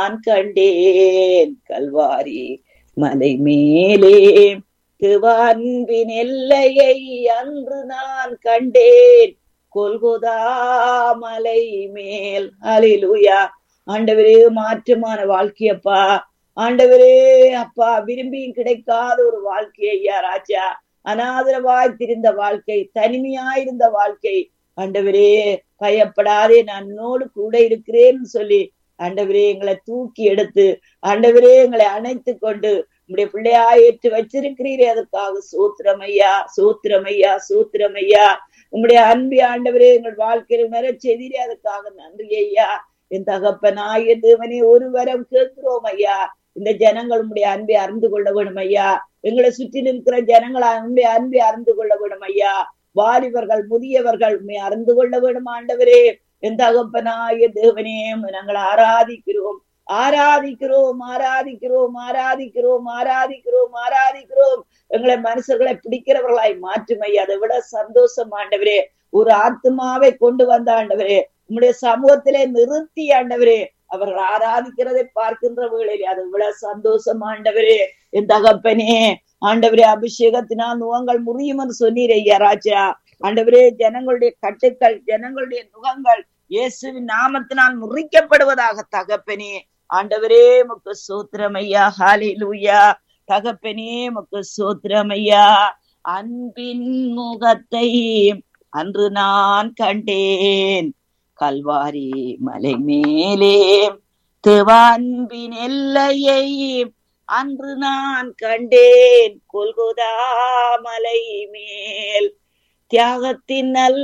நான் கண்டேன் கல்வாரி மலை மேலே திருவான்பின் எல்லையை அன்று நான் கண்டேன் கொல்குதா மலை மேல் அலிலுயா ஆண்டவரே மாற்றமான வாழ்க்கையப்பா ஆண்டவரே அப்பா விரும்பியும் கிடைக்காத ஒரு வாழ்க்கை ஐயா ராஜா அனாதரவாய் திரிந்த வாழ்க்கை தனிமையாயிருந்த வாழ்க்கை ஆண்டவரே பயப்படாதே நான் உன்னோடு கூட இருக்கிறேன்னு சொல்லி ஆண்டவரே எங்களை தூக்கி எடுத்து ஆண்டவரே எங்களை அணைத்து கொண்டு உங்களுடைய பிள்ளையா ஏற்று வச்சிருக்கிறீரே அதற்காக சூத்திரமையா சூத்திரமையா சூத்திரமையா உங்களுடைய அன்பி ஆண்டவரே எங்கள் வாழ்க்கையில் உணர செய்தீரே அதுக்காக நன்றி ஐயா என் தகப்பனாய தேவனே ஒரு வரம் கேட்கிறோம் ஐயா இந்த ஜனங்கள் உங்களுடைய அன்பை அறிந்து கொள்ள வேணும் ஐயா எங்களை சுற்றி நிற்கிற ஜனங்கள் அன்பை அன்பை அறிந்து கொள்ள வேணும் ஐயா வாலிபர்கள் முதியவர்கள் உண்மை அறிந்து கொள்ள வேணும் ஆண்டவரே என் தகப்பனாய தேவனே நாங்கள் ஆராதிக்கிறோம் ஆராதிக்கிறோம் ஆராதிக்கிறோம் ஆராதிக்கிறோம் ஆராதிக்கிறோம் ஆராதிக்கிறோம் எங்களை மனுஷர்களை பிடிக்கிறவர்களாய் மாற்றும் ஐயா அதை விட சந்தோஷம் ஆண்டவரே ஒரு ஆத்மாவை கொண்டு வந்த ஆண்டவரே உம்முடைய சமூகத்திலே நிறுத்தி ஆண்டவரே அவர்கள் ஆராதிக்கிறதை பார்க்கின்ற வேளையிலே அதை விட சந்தோஷம் ஆண்டவரே என் தகப்பனே ஆண்டவரே அபிஷேகத்தினால் நுகங்கள் முறியும் என்று சொன்னீர் ஐயா ராஜா ஆண்டவரே ஜனங்களுடைய கட்டுக்கள் ஜனங்களுடைய நுகங்கள் இயேசுவின் நாமத்தினால் முறிக்கப்படுவதாக தகப்பனே ஆண்டவரே முக்கு சோத்திரமையா ஹாலி லூயா தகப்பனே முக்கு சோத்திரமையா அன்பின் முகத்தை அன்று நான் கண்டேன் கல்வாரி மலை மேலே தேவான்பின் எல்லையை அன்று நான் கண்டேன் கொல்கோதா மலை மேல் தியாகத்தின் நல்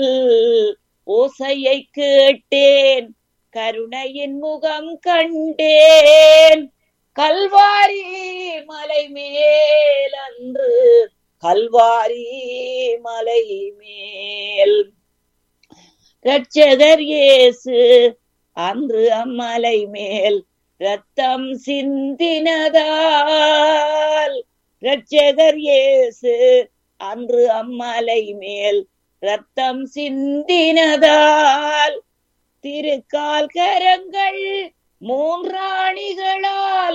ஓசையை கேட்டேன் கருணையின் முகம் கண்டேன் கல்வாரி மலை மேல் அன்று கல்வாரி மலை மேல் ரட்சகர் இயேசு அன்று அம்மலை மேல் ரத்தம் சிந்தினதால் ரட்சகர் இயேசு அன்று அம்மலை மேல் ரத்தம் சிந்தினதால் திருக்கால் கரங்கள் மூன்றாணிகளால்